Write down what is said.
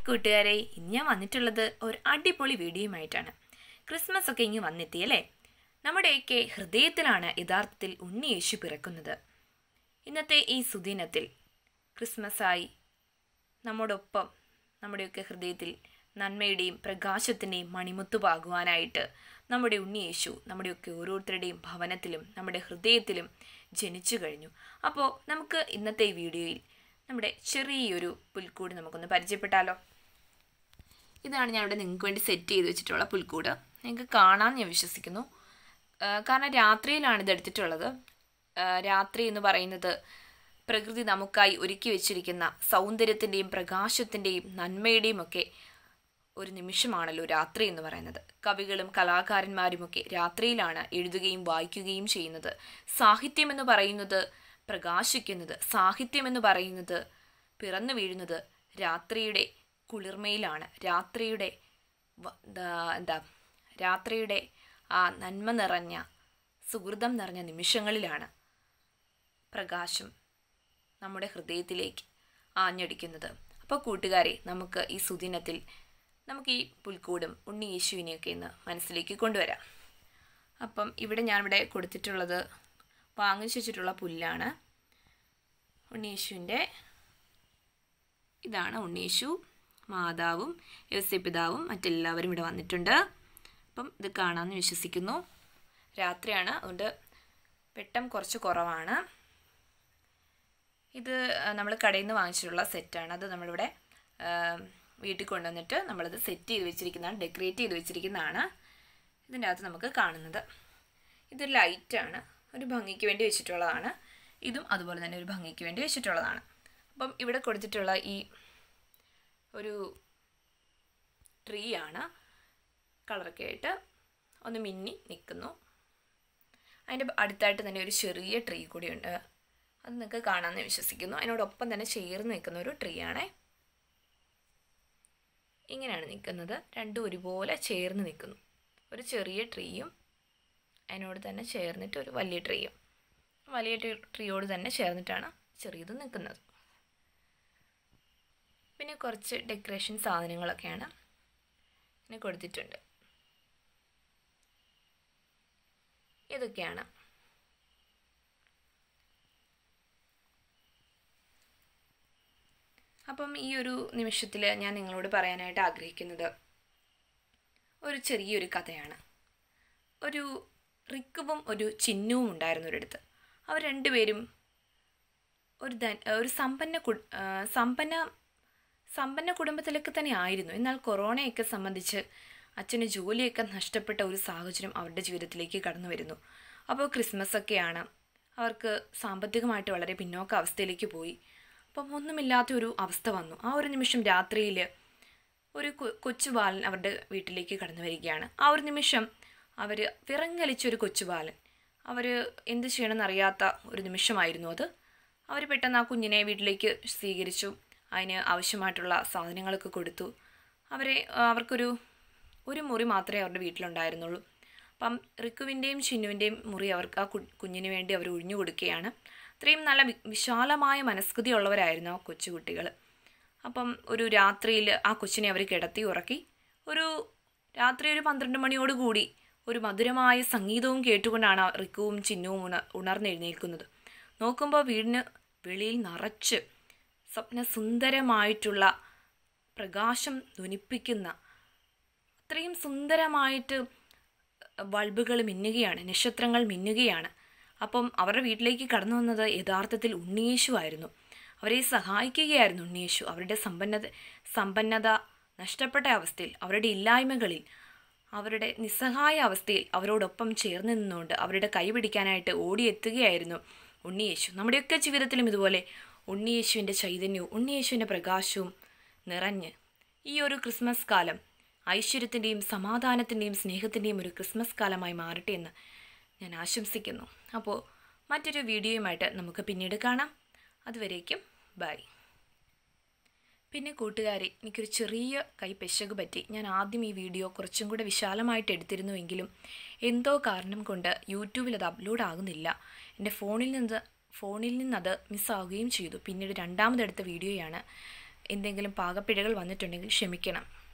കൂട്ടുകാരെ ഇന്ന് ഞാൻ വന്നിട്ടുള്ളത് ഒരു അടിപൊളി വീഡിയോയുമായിട്ടാണ് ക്രിസ്മസ് ഒക്കെ ഇങ്ങ് വന്നെത്തിയല്ലേ നമ്മുടെയൊക്കെ ഹൃദയത്തിലാണ് യഥാർത്ഥത്തിൽ ഉണ്ണി യേശു പിറക്കുന്നത് ഇന്നത്തെ ഈ സുദിനത്തിൽ ക്രിസ്മസായി നമ്മോടൊപ്പം നമ്മുടെയൊക്കെ ഹൃദയത്തിൽ നന്മയുടെയും പ്രകാശത്തിൻ്റെയും മണിമുത്തുപാകുവാനായിട്ട് നമ്മുടെ ഉണ്ണിയേശു നമ്മുടെയൊക്കെ ഓരോരുത്തരുടെയും ഭവനത്തിലും നമ്മുടെ ഹൃദയത്തിലും ജനിച്ചു കഴിഞ്ഞു അപ്പോൾ നമുക്ക് ഇന്നത്തെ ഈ വീഡിയോയിൽ നമ്മുടെ ചെറിയൊരു പുൽക്കൂട് നമുക്കൊന്ന് പരിചയപ്പെട്ടാലോ ഇതാണ് ഞാൻ ഇവിടെ നിങ്ങൾക്ക് വേണ്ടി സെറ്റ് ചെയ്ത് വെച്ചിട്ടുള്ള പുൽക്കൂട് നിങ്ങൾക്ക് കാണാൻ ഞാൻ വിശ്വസിക്കുന്നു ആ, കാരണം രാത്രിയിലാണ് ഇത് എടുത്തിട്ടുള്ളത് ആ, രാത്രി എന്ന് പറയുന്നത് പ്രകൃതി നമുക്കായി ഒരുക്കി വെച്ചിരിക്കുന്ന സൗന്ദര്യത്തിൻ്റെയും പ്രകാശത്തിൻ്റെയും നന്മയുടെയും ഒക്കെ ഒരു നിമിഷമാണല്ലോ രാത്രി എന്ന് പറയുന്നത് കവികളും കലാകാരന്മാരുമൊക്കെ രാത്രിയിലാണ് എഴുതുകയും വായിക്കുകയും ചെയ്യുന്നത് സാഹിത്യം എന്ന് പറയുന്നത് പ്രകാശിക്കുന്നത് സാഹിത്യം എന്ന് പറയുന്നത് പിറന്നു വീഴുന്നത് രാത്രിയുടെ കുളിർമയിലാണ് രാത്രിയുടെ വ- ദാ- എന്താ രാത്രിയുടെ ആ നന്മ നിറഞ്ഞ സുഹൃതം നിറഞ്ഞ നിമിഷങ്ങളിലാണ് പ്രകാശം നമ്മുടെ ഹൃദയത്തിലേക്ക് ആഞ്ഞടിക്കുന്നത് അപ്പോൾ കൂട്ടുകാരെ നമുക്ക് ഈ സുദിനത്തിൽ നമുക്ക് ഈ പുൽക്കൂടും ഉണ്ണി യേശുവിനെയൊക്കെ ഇന്ന് മനസ്സിലേക്ക് കൊണ്ടുവരാം അപ്പം ഇവിടെ ഞാനിവിടെ കൊടുത്തിട്ടുള്ളത് വാങ്ങിച്ചു വെച്ചിട്ടുള്ള പുല്ലാണ് ഉണ്ണീശുവിൻ്റെ ഇതാണ് ഉണ്ണീശു മാതാവും യോസപിതാവും മറ്റെല്ലാവരും ഇവിടെ വന്നിട്ടുണ്ട് അപ്പം ഇത് കാണാമെന്ന് വിശ്വസിക്കുന്നു രാത്രിയാണ് അതുകൊണ്ട് വെട്ടം കുറച്ച് കുറവാണ് ഇത് നമ്മൾ കടയിൽ നിന്ന് വാങ്ങിച്ചിട്ടുള്ള സെറ്റാണ് അത് നമ്മളിവിടെ ആ, വീട്ടിൽ കൊണ്ടുവന്നിട്ട് നമ്മളത് സെറ്റ് ചെയ്ത് വെച്ചിരിക്കുന്നതാണ് ഡെക്കറേറ്റ് ചെയ്ത് വെച്ചിരിക്കുന്നതാണ് ഇതിൻ്റെ അകത്ത് നമുക്ക് കാണുന്നത് ഇത് ലൈറ്റാണ് ഒരു ഭംഗിക്ക് വേണ്ടി വെച്ചിട്ടുള്ളതാണ് ഇതും അതുപോലെ തന്നെ ഒരു ഭംഗിക്ക് വേണ്ടി വെച്ചിട്ടുള്ളതാണ് അപ്പം ഇവിടെ കൊടുത്തിട്ടുള്ള ഈ ഒരു ട്രീ ആണ് കളറൊക്കെ ആയിട്ട് ഒന്ന് മിന്നി നിൽക്കുന്നു അതിൻ്റെ അടുത്തായിട്ട് തന്നെ ഒരു ചെറിയ ട്രീ കൂടിയുണ്ട് അത് നിങ്ങൾക്ക് കാണാമെന്ന് വിശ്വസിക്കുന്നു അതിനോടൊപ്പം തന്നെ ചേർന്ന് നിൽക്കുന്ന ഒരു ട്രീ ആണേ ഇങ്ങനെയാണ് നിൽക്കുന്നത് രണ്ടും ഒരുപോലെ ചേർന്ന് നിൽക്കുന്നു ഒരു ചെറിയ ട്രീയും അതിനോട് തന്നെ ചേർന്നിട്ട് ഒരു വലിയ ട്രീയും വലിയ ട്രീ- ട്രീയോട് തന്നെ ചേർന്നിട്ടാണ് ചെറിയത് നിൽക്കുന്നത് പിന്നെ കുറച്ച് ഡെക്കറേഷൻ സാധനങ്ങളൊക്കെയാണ് ഇതിന് കൊടുത്തിട്ടുണ്ട് ഇതൊക്കെയാണ് അപ്പം ഈ ഒരു നിമിഷത്തിൽ ഞാൻ നിങ്ങളോട് പറയാനായിട്ട് ആഗ്രഹിക്കുന്നത് ഒരു ചെറിയൊരു കഥയാണ് ഒരു റിക്കുവും ഒരു ചിഹ്നവും ഉണ്ടായിരുന്നു ഒരിടത്ത് അവർ രണ്ടുപേരും ഒരു ധൻ ഒരു സമ്പന്ന കു ആ, സമ്പന്ന സമ്പന്ന കുടുംബത്തിലൊക്കെ തന്നെ ആയിരുന്നു എന്നാൽ കൊറോണയൊക്കെ സംബന്ധിച്ച് അച്ഛന് ജോലിയൊക്കെ നഷ്ടപ്പെട്ട ഒരു സാഹചര്യം അവരുടെ ജീവിതത്തിലേക്ക് കടന്നു വരുന്നു അപ്പോൾ ക്രിസ്മസ് ഒക്കെയാണ് അവർക്ക് സാമ്പത്തികമായിട്ട് വളരെ പിന്നോക്ക അവസ്ഥയിലേക്ക് പോയി അപ്പം ഒന്നുമില്ലാത്ത ഒരു അവസ്ഥ വന്നു ആ ഒരു നിമിഷം രാത്രിയിൽ ഒരു കൊ- കൊച്ചു ബാലൻ അവരുടെ വീട്ടിലേക്ക് കടന്നു വരികയാണ് ആ ഒരു നിമിഷം അവർ വിറങ്ങലിച്ചൊരു കൊച്ചു ബാലൻ അവർ എന്ത് ചെയ്യണമെന്ന് അറിയാത്ത ഒരു നിമിഷമായിരുന്നു അത് അവർ പെട്ടെന്ന് ആ കുഞ്ഞിനെ വീട്ടിലേക്ക് സ്വീകരിച്ചു അതിന് ആവശ്യമായിട്ടുള്ള സാധനങ്ങളൊക്കെ കൊടുത്തു അവരെ ആ, അവർക്കൊരു ഒരു മുറി മാത്രമേ അവരുടെ വീട്ടിലുണ്ടായിരുന്നുള്ളൂ അപ്പം റിക്കുവിൻ്റെയും ചിന്നുവിൻ്റെയും മുറി അവർക്ക് ആ കു- കുഞ്ഞിന് വേണ്ടി അവർ ഒഴിഞ്ഞു കൊടുക്കുകയാണ് അത്രയും നല്ല വി- വിശാലമായ മനസ്കൃതി ഉള്ളവരായിരുന്നു ആ കൊച്ചുകുട്ടികൾ അപ്പം ഒരു രാത്രിയിൽ ആ കൊച്ചിനെ അവർ കിടത്തി ഉറക്കി ഒരു രാത്രി ഒരു പന്ത്രണ്ട് മണിയോടുകൂടി ഒരു മധുരമായ സംഗീതവും കേട്ടുകൊണ്ടാണ് ആ റിക്കുവും ചിന്നുവും ഉണ ഉണർന്നെഴുന്നേൽക്കുന്നത് നോക്കുമ്പോൾ വീടിന് വെളിയിൽ നിറച്ച് സ്വപ്നസുന്ദരമായിട്ടുള്ള പ്രകാശം ധ്വനിപ്പിക്കുന്ന അത്രയും സുന്ദരമായിട്ട് ബൾബുകൾ മിന്നുകയാണ് നക്ഷത്രങ്ങൾ മിന്നുകയാണ് അപ്പം അവരുടെ വീട്ടിലേക്ക് കടന്നു വന്നത് യഥാർത്ഥത്തിൽ ഉണ്ണിയേശു ആയിരുന്നു അവരെ സഹായിക്കുകയായിരുന്നു ഉണ്ണിയേശു അവരുടെ സമ്പന്നത സമ്പന്നത നഷ്ടപ്പെട്ട അവസ്ഥയിൽ അവരുടെ ഇല്ലായ്മകളിൽ അവരുടെ നിസ്സഹായ അവസ്ഥയിൽ അവരോടൊപ്പം ചേർന്ന് നിന്നുകൊണ്ട് അവരുടെ കൈ പിടിക്കാനായിട്ട് ഓടിയെത്തുകയായിരുന്നു ഉണ്ണിയേശു നമ്മുടെയൊക്കെ ജീവിതത്തിലും ഇതുപോലെ ഉണ്ണിയേശുവിൻ്റെ ചൈതന്യവും ഉണ്ണിയേശുവിൻ്റെ പ്രകാശവും നിറഞ്ഞ് ഈ ഒരു ക്രിസ്മസ് കാലം ഐശ്വര്യത്തിൻ്റെയും സമാധാനത്തിൻ്റെയും സ്നേഹത്തിൻ്റെയും ഒരു ക്രിസ്മസ് കാലമായി മാറട്ടെ എന്ന് ഞാൻ ആശംസിക്കുന്നു അപ്പോൾ മറ്റൊരു വീഡിയോയുമായിട്ട് നമുക്ക് പിന്നീട് കാണാം അതുവരേക്കും ബൈ പിന്നെ കൂട്ടുകാരെ എനിക്കൊരു ചെറിയ കൈ പെശക് പറ്റി ഞാൻ ആദ്യം ഈ വീഡിയോ കുറച്ചും കൂടെ വിശാലമായിട്ട് എടുത്തിരുന്നുവെങ്കിലും എന്തോ കാരണം കൊണ്ട് യൂട്യൂബിൽ അത് അപ്ലോഡ് ആകുന്നില്ല എൻ്റെ ഫോണിൽ നിന്ന് ഫോണിൽ നിന്നത് മിസ്സാവുകയും ചെയ്തു പിന്നീട് രണ്ടാമതെടുത്ത വീഡിയോയാണ് എന്തെങ്കിലും പാകപ്പിഴകൾ വന്നിട്ടുണ്ടെങ്കിൽ ക്ഷമിക്കണം